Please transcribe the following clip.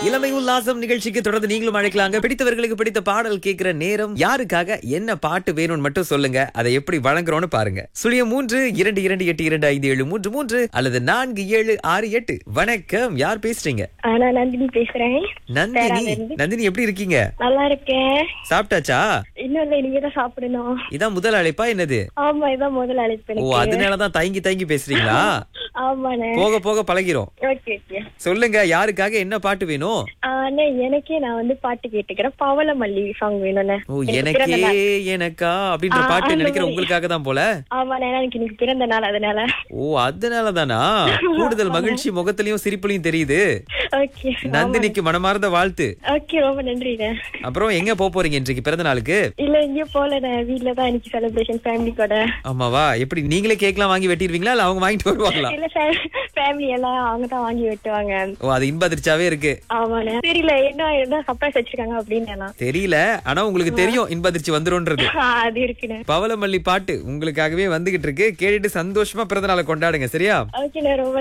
இளமை உல்லாசம் நிகழ்ச்சிக்கு தொடர்ந்து நீங்களும் அழைக்கலாங்க பிடித்தவர்களுக்கு பிடித்த பாடல் கேட்கிற நேரம் யாருக்காக என்ன பாட்டு வேணும்னு மட்டும் சொல்லுங்க அதை எப்படி வழங்குறோம்னு பாருங்க சுழியம் மூன்று இரண்டு இரண்டு எட்டு இரண்டு ஐந்து ஏழு மூன்று மூன்று அல்லது நான்கு ஏழு ஆறு எட்டு வணக்கம் யார் பேசுறீங்க ஆ, நான் நந்தினி பேசுறேன் நந்தினி பேரால இருந்து. நந்தினி எப்படி இருக்கீங்க நல்லா இருக்கேன் சாப்பிட்டாச்சா இன்னும் இல்ல நீங்க தான் சாப்பிடணும் இதான் முதல் அழைப்பா என்னது ஆமா இதான் முதல் அழைப்பு ஓ எனக்கு அதனாலதான் தயங்கி தயங்கி பேசுறீங்களா ஆமாண்ணே போக போக பழகிறோம் ஓகே ஓகே சொல்லுங்க யாருக்காக என்ன பாட்டு வேணும் அண்ணே எனக்கே நான் வந்து பாட்டு கேட்டுக்கிறேன் பவள மல்லி சாங் வேணும்ண்ணே ஓ எனக்கு பிறந்த எனக்கே நாள். எனக்கா அப்படின்ற ஆ, பாட்டு அந்த நினைக்கிற மாதிரி. உங்களுக்காக தான் போல ஆமாண்ணே எனக்கு இன்னைக்கு பிறந்த நாள் அதனால ஓ அதனாலதானா கூடுதல் மகிழ்ச்சி முகத்திலயும் சிரிப்புலயும் தெரியுது ஓகே நந்தினிக்கு மனமார்ந்த வாழ்த்து ஓகே ரொம்ப நன்றிண்ணே அப்புறம் எங்க போக போறீங்க இன்றைக்கு பிறந்த நாளுக்கு இல்ல எங்கேயும் போலண்ணே வீட்ல தான் இன்னைக்கு செலிப்ரேஷன் ஃபேமிலி கூட ஆமாவா எப்படி நீங்களே கேக்லாம் வாங்கி வெட்டிடுவீங்களா இல்ல அவங்க வாங்கிட்டு வருவாங்களா இல்ல ஃபேமிலி எல்லாம் அவங்க தான் வாங்கி வெட்டுவாங்க ஓ அது இன்ப அதிர்ச்சியாவே இருக்கு ஆமாண்ணே தெரியல என்ன என்ன சர்ப்ரைஸ் வச்சிருக்காங்க அப்படின்னு எல்லாம் தெரியல ஆனா உங்களுக்கு தெரியும் இன்ப அதிர்ச்சி வந்துரும்ன்றது ஆ, அது இருக்குண்ணே பவளமல்லி பாட்டு உங்களுக்காகவே வந்துகிட்டு இருக்கு கேட்டுட்டு சந்தோஷமா பிறந்த நாளை கொண்டாடுங்க சரியா ஓகேண்ணே ரொம்ப